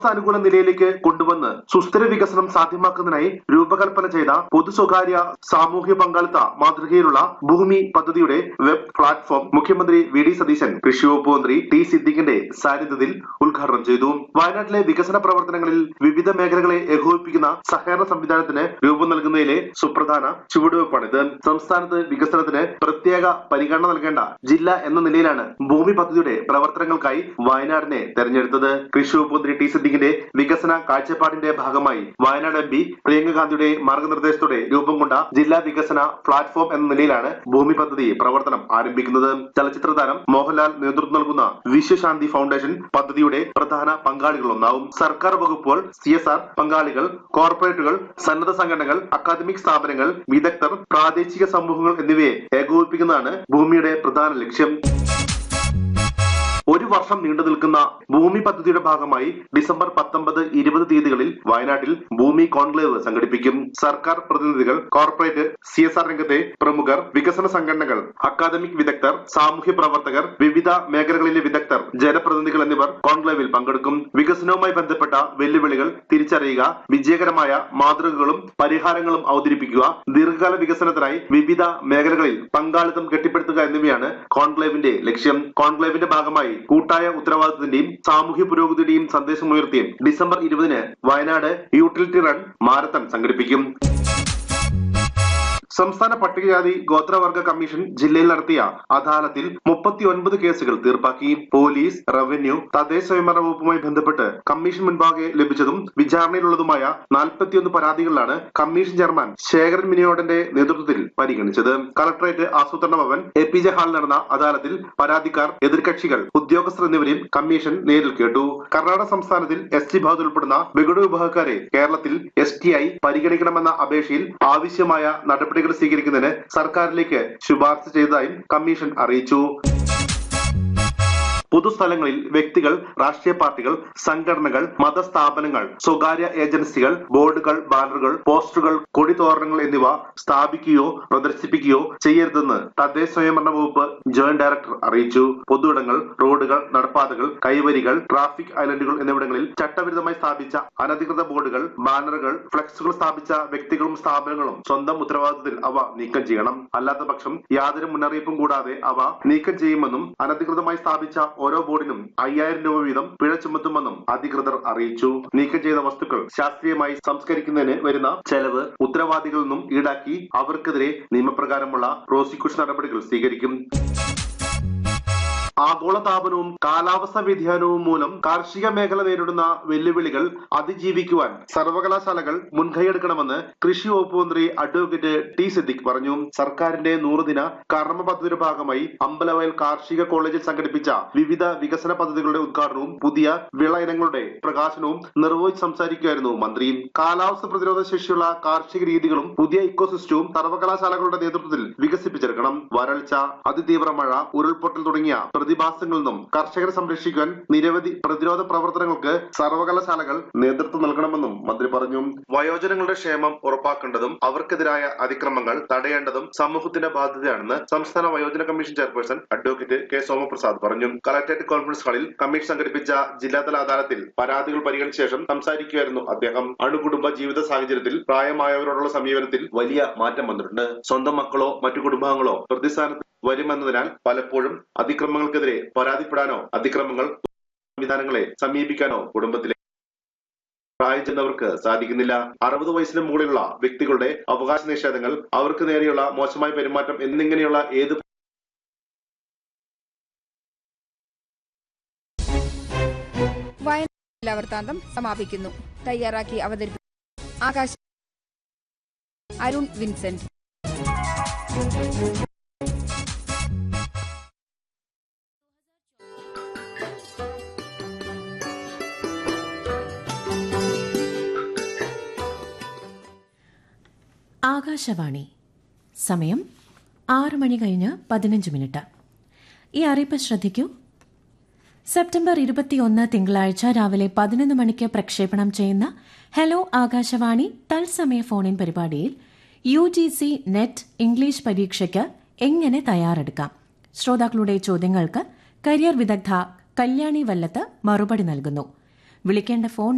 അനുകൂല നിലയിലേക്ക് കൊണ്ടുവന്ന് സുസ്ഥിര വികസനം സാധ്യമാക്കുന്നതിനായി രൂപകൽപ്പന ചെയ്ത പൊതു സ്വകാര്യ സാമൂഹ്യ പങ്കാളിത്ത മാതൃകയിലുള്ള ഭൂമി പദ്ധതിയുടെ വെബ് പ്ലാറ്റ്ഫോം മുഖ്യമന്ത്രി വി ഡി സതീശൻ കൃഷി വകുപ്പ് മന്ത്രി ടി സിദ്ദിഖിന്റെ സാന്നിധ്യത്തിൽ ഉദ്ഘാടനം ചെയ്തു വയനാട്ടിലെ വികസന പ്രവർത്തനങ്ങളിൽ വിവിധ മേഖലകളെ ഏകോപിപ്പിക്കുന്ന സഹകരണ സംവിധാനത്തിന് രൂപം നൽകുന്നതിലെ സുപ്രധാന ചുവടുവെപ്പാണിത് സംസ്ഥാനത്ത് വികസനത്തിന് പ്രത്യേക പരിഗണന നൽകേണ്ട ജില്ല എന്ന നിലയിലാണ് ഭൂമി പദ്ധതിയുടെ പ്രവർത്തനങ്ങൾക്കായി വയനാടിനെ തെരഞ്ഞെടുത്തത് കൃഷി വകുപ്പ് മന്ത്രി ടി സിദ്ദിഖിന്റെ വികസന കാഴ്ചപ്പാടിന്റെ ഭാഗമായി വയനാട് എം പി പ്രിയങ്ക ഗാന്ധിയുടെ മാർഗനിർദ്ദേശത്തോടെ രൂപം കൊണ്ട ജില്ലാ വികസന പ്ലാറ്റ്ഫോം എന്ന നിലയിലാണ് ഭൂമി പദ്ധതി പ്രവർത്തനം ആരംഭിക്കുന്നത് ചലച്ചിത്ര താരം മോഹൻലാൽ നേതൃത്വം നൽകുന്ന വിശ്വശാന്തി ഫൗണ്ടേഷൻ പദ്ധതിയുടെ പ്രധാന പങ്കാളികളൊന്നാവും സർക്കാർ വകുപ്പുകൾ സി എസ് ആർ പങ്കാളികൾ കോർപ്പറേറ്റുകൾ സന്നദ്ധ സംഘടനകൾ അക്കാദമിക് സ്ഥാപനങ്ങൾ വിദഗ്ധർ പ്രാദേശിക സമൂഹങ്ങൾ എന്നിവയെ ഏകോപിപ്പിക്കുന്നതാണ് ഭൂമിയുടെ പ്രധാന ലക്ഷ്യം ഒരു വർഷം നീണ്ടു നിൽക്കുന്ന ഭൂമി പദ്ധതിയുടെ ഭാഗമായി ഡിസംബർ പത്തൊമ്പത് ഇരുപത് തീയതികളിൽ വയനാട്ടിൽ ഭൂമി കോൺക്ലേവ് സംഘടിപ്പിക്കും സർക്കാർ പ്രതിനിധികൾ കോർപ്പറേറ്റ് സി എസ് ആർ രംഗത്തെ പ്രമുഖർ വികസന സംഘടനകൾ അക്കാദമിക് വിദഗ്ധർ സാമൂഹ്യ പ്രവർത്തകർ വിവിധ മേഖലകളിലെ വിദഗ്ധർ ജനപ്രതിനിധികൾ എന്നിവർ കോൺക്ലേവിൽ പങ്കെടുക്കും വികസനവുമായി ബന്ധപ്പെട്ട വെല്ലുവിളികൾ തിരിച്ചറിയുക വിജയകരമായ മാതൃകകളും പരിഹാരങ്ങളും അവതരിപ്പിക്കുക ദീർഘകാല വികസനത്തിനായി വിവിധ മേഖലകളിൽ പങ്കാളിത്തം കെട്ടിപ്പടുത്തുക എന്നിവയാണ് കോൺക്ലേവിന്റെ ലക്ഷ്യം കോൺക്ലേവിന്റെ ഭാഗമായി കൂട്ടായ ഉത്തരവാദിത്തത്തിന്റെയും സാമൂഹ്യ പുരോഗതിയുടെയും സന്ദേശമുയർത്തിയും ഡിസംബർ ഇരുപതിന് വയനാട് യൂട്ടിലിറ്റി റൺ മാരത്തൺ സംഘടിപ്പിക്കും സംസ്ഥാന പട്ടികജാതി ഗോത്രവർഗ കമ്മീഷൻ ജില്ലയിൽ നടത്തിയ അദാലത്തിൽ മുപ്പത്തിയൊൻപത് കേസുകൾ തീർപ്പാക്കി പോലീസ് റവന്യൂ തദ്ദേശ സ്വയംഭരണ വകുപ്പുമായി ബന്ധപ്പെട്ട് കമ്മീഷൻ മുൻപാകെ ലഭിച്ചതും വിചാരണയിലുള്ളതുമായ നാൽപ്പത്തിയൊന്ന് പരാതികളിലാണ് കമ്മീഷൻ ചെയർമാൻ ശേഖരൻ മിനിയോടന്റെ നേതൃത്വത്തിൽ പരിഗണിച്ചത് കളക്ടറേറ്റ് ആസൂത്രണ ഭവൻ എ പി ജെ ഹാളിൽ നടന്ന അദാലത്തിൽ പരാതിക്കാർ എതിർകക്ഷികൾ ഉദ്യോഗസ്ഥർ എന്നിവരെയും കമ്മീഷൻ നേരിൽ കേട്ടു കർണാടക സംസ്ഥാനത്തിൽ എസ് ടി വിഭാഗത്തിൽ ഉൾപ്പെടുന്ന ബഗഡു വിഭാഗക്കാരെ കേരളത്തിൽ എസ് ടി ആയി പരിഗണിക്കണമെന്ന അപേക്ഷയിൽ ആവശ്യമായ നടപടികൾ സ്വീകരിക്കുന്നതിന് സർക്കാരിലേക്ക് ശുപാർശ ചെയ്തതായും കമ്മീഷൻ അറിയിച്ചു പൊതുസ്ഥലങ്ങളിൽ വ്യക്തികൾ രാഷ്ട്രീയ പാർട്ടികൾ സംഘടനകൾ മതസ്ഥാപനങ്ങൾ സ്വകാര്യ ഏജൻസികൾ ബോർഡുകൾ ബാനറുകൾ പോസ്റ്ററുകൾ കൊടിതോരണങ്ങൾ എന്നിവ സ്ഥാപിക്കുകയോ പ്രദർശിപ്പിക്കുകയോ ചെയ്യരുതെന്ന് തദ്ദേശ സ്വയംഭരണ വകുപ്പ് ജോയിന്റ് ഡയറക്ടർ അറിയിച്ചു പൊതുയിടങ്ങൾ റോഡുകൾ നടപ്പാതകൾ കൈവരികൾ ട്രാഫിക് ഐലൻഡുകൾ എന്നിവിടങ്ങളിൽ ചട്ടവിരുദ്ധമായി സ്ഥാപിച്ച അനധികൃത ബോർഡുകൾ ബാനറുകൾ ഫ്ലെക്സുകൾ സ്ഥാപിച്ച വ്യക്തികളും സ്ഥാപനങ്ങളും സ്വന്തം ഉത്തരവാദിത്തത്തിൽ അവ നീക്കം ചെയ്യണം അല്ലാത്ത പക്ഷം യാതൊരു മുന്നറിയിപ്പും കൂടാതെ അവ നീക്കം ചെയ്യുമെന്നും അനധികൃതമായി സ്ഥാപിച്ച ഓരോ ബോർഡിനും അയ്യായിരം രൂപ വീതം പിഴ ചുമത്തുമെന്നും അധികൃതർ അറിയിച്ചു നീക്കം ചെയ്ത വസ്തുക്കൾ ശാസ്ത്രീയമായി സംസ്കരിക്കുന്നതിന് വരുന്ന ചെലവ് ഉത്തരവാദികളിൽ നിന്നും ഈടാക്കി അവർക്കെതിരെ നിയമപ്രകാരമുള്ള പ്രോസിക്യൂഷൻ നടപടികൾ സ്വീകരിക്കും ആഗോളതാപനവും കാലാവസ്ഥാ വ്യതിയാനവും മൂലം കാർഷിക മേഖല നേരിടുന്ന വെല്ലുവിളികൾ അതിജീവിക്കുവാൻ സർവകലാശാലകൾ മുൻകൈയെടുക്കണമെന്ന് കൃഷി വകുപ്പ് മന്ത്രി അഡ്വക്കേറ്റ് ടി സിദ്ദിഖ് പറഞ്ഞു സർക്കാരിന്റെ നൂറുദിന കർമ്മ പദ്ധതിയുടെ ഭാഗമായി അമ്പലവയൽ കാർഷിക കോളേജിൽ സംഘടിപ്പിച്ച വിവിധ വികസന പദ്ധതികളുടെ ഉദ്ഘാടനവും പുതിയ വിള ഇനങ്ങളുടെ പ്രകാശനവും നിർവഹിച്ച് സംസാരിക്കുകയായിരുന്നു മന്ത്രി കാലാവസ്ഥ പ്രതിരോധ ശേഷിയുള്ള കാർഷിക രീതികളും പുതിയ ഇക്കോസിസ്റ്റവും സർവകലാശാലകളുടെ നേതൃത്വത്തിൽ വികസിപ്പിച്ചെടുക്കണം വരൾച്ച അതിതീവ്ര മഴ ഉരുൾപൊട്ടൽ തുടങ്ങിയ പ്രതിഭാസങ്ങളിൽ നിന്നും കർഷകരെ സംരക്ഷിക്കാൻ നിരവധി പ്രതിരോധ പ്രവർത്തനങ്ങൾക്ക് സർവകലാശാലകൾ നേതൃത്വം നൽകണമെന്നും മന്ത്രി പറഞ്ഞു വയോജനങ്ങളുടെ ക്ഷേമം ഉറപ്പാക്കേണ്ടതും അവർക്കെതിരായ അതിക്രമങ്ങൾ തടയേണ്ടതും സമൂഹത്തിന്റെ ബാധ്യതയാണെന്ന് സംസ്ഥാന വയോജന commission chairperson advocate K Somaprasad പറഞ്ഞു കളക്ടറേറ്റ് കോൺഫറൻസ് ഹാളിൽ കമ്മീഷൻ സംഘടിപ്പിച്ച ജില്ലാതല അദാലത്തിൽ പരാതികൾ പരിഗണിച്ച ശേഷം സംസാരിക്കുകയായിരുന്നു അദ്ദേഹം അണുകുടുംബ ജീവിത സാഹചര്യത്തിൽ പ്രായമായവരോടുള്ള സമീപനത്തിൽ വലിയ മാറ്റം വന്നിട്ടുണ്ട് സ്വന്തം മക്കളോ മറ്റു കുടുംബാംഗങ്ങളോ പ്രതിസ്ഥാനത്ത് വരുമെന്നതിനാൽ പലപ്പോഴും അതിക്രമങ്ങൾക്കെതിരെ പരാതിപ്പെടാനോ അതിക്രമങ്ങൾ സംവിധാനങ്ങളെ സമീപിക്കാനോ കുടുംബത്തിലെ പ്രായം ചെന്നവർക്ക് സാധിക്കുന്നില്ല അറുപത് വയസ്സിന് മുകളിലുള്ള വ്യക്തികളുടെ അവകാശ നിഷേധങ്ങൾ അവർക്ക് നേരെയുള്ള മോശമായ പെരുമാറ്റം എന്നിങ്ങനെയുള്ള ഏത് വയനാട് ജില്ലാ വൃത്താന്തം സമാപിക്കുന്നു തയ്യാറാക്കി അവതരിപ്പിച്ചു ആകാശ അരുൺ വിൻസെന്റ് ആകാശവാണി സമയം ആറ് മണി കഴിഞ്ഞ് പതിനഞ്ച് മിനിറ്റ് ഈ അറിയിപ്പ് ശ്രദ്ധിക്കൂ സെപ്റ്റംബർ ഇരുപത്തിയൊന്ന് തിങ്കളാഴ്ച രാവിലെ പതിനൊന്ന് മണിക്ക് പ്രക്ഷേപണം ചെയ്യുന്ന ഹലോ ആകാശവാണി തത്സമയ ഫോണിൻ പരിപാടിയിൽ U G C NET English പരീക്ഷയ്ക്ക് എങ്ങനെ തയ്യാറെടുക്കാം ശ്രോതാക്കളുടെ ചോദ്യങ്ങൾക്ക് കരിയർ വിദഗ്ധ കല്യാണി വല്ലത്ത് മറുപടി നൽകുന്നു വിളിക്കേണ്ട ഫോൺ